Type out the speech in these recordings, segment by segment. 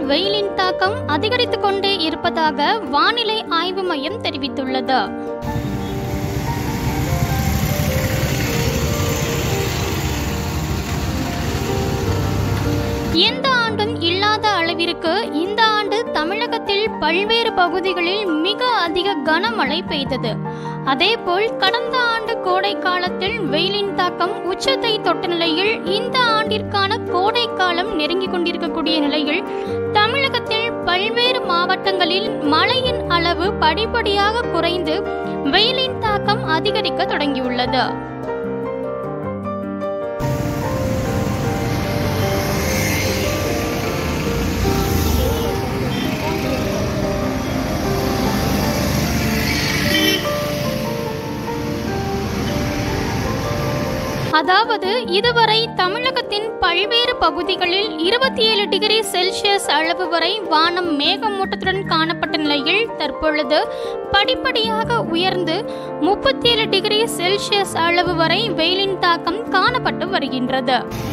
வெயிலின் தாக்கம் அதிகரித்துக் கொண்டே இருப்பதாக வானிலை ஆய்வு மையம் தெரிவித்துள்ளது எந்த ஆண்டும் இல்லாத அளவிற்கு இந்த ஆண்டு தமிழகத்தில் பல்வேறு பகுதிகளில் மிக அதிக கனமழை பெய்தது அதேபோல் கடந்த ஆண்டு கோடை காலத்தில் வெயிலின் தாக்கம் உச்சத்தை தொட்ட நிலையில் இந்த ஆண்டிற்கான கோடை காலம் நெருங்கிக் கொண்டிருக்கக்கூடிய நிலையில் தமிழகத்தில் பல்வேறு மாவட்டங்களில் மழையின் அளவு படிப்படியாக குறைந்து வெயிலின் தாக்கம் அதிகரிக்க தொடங்கியுள்ளது அதாவது இதுவரை தமிழகத்தின் பல்வேறு பகுதிகளில் இருபத்தி ஏழு டிகிரி செல்சியஸ் அளவு வரை வானம் மேகமூட்டத்துடன் காணப்பட்ட நிலையில் தற்பொழுது படிப்படியாக உயர்ந்து முப்பத்தி ஏழு டிகிரி செல்சியஸ் அளவு வரை வெயிலின் தாக்கம் காணப்பட்டு வருகின்றது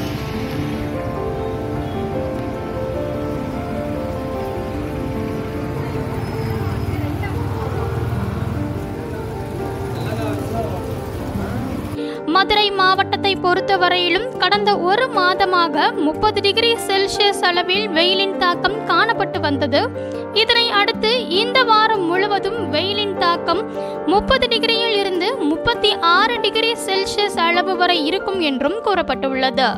மதுரை மாவட்டத்தை பொறுத்தவரையிலும் கடந்த ஒரு மாதமாக முப்பது டிகிரி செல்சியஸ் அளவில் வெயிலின் தாக்கம் காணப்பட்டு வந்தது இதனை அடுத்து இந்த வாரம் முழுவதும் வெயிலின் தாக்கம் முப்பது டிகிரியில் இருந்து முப்பத்தி ஆறு டிகிரி செல்சியஸ் அளவு வரை இருக்கும் என்றும் கூறப்பட்டுள்ளது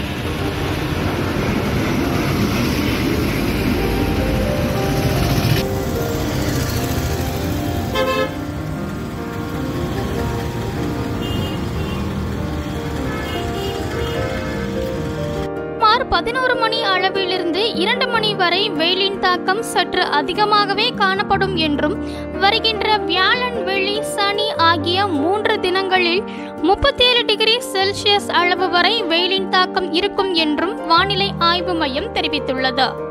சுமார் பதினோரு மணி அளவிலிருந்து இரண்டு மணி வரை வெயிலின் தாக்கம் சற்று அதிகமாகவே காணப்படும் என்றும் வருகின்ற வியாழன் வெள்ளி சனி ஆகிய மூன்று தினங்களில் முப்பத்தேழு டிகிரி செல்சியஸ் அளவு வரை வெயிலின் தாக்கம் இருக்கும் என்றும் வானிலை ஆய்வு மையம் தெரிவித்துள்ளது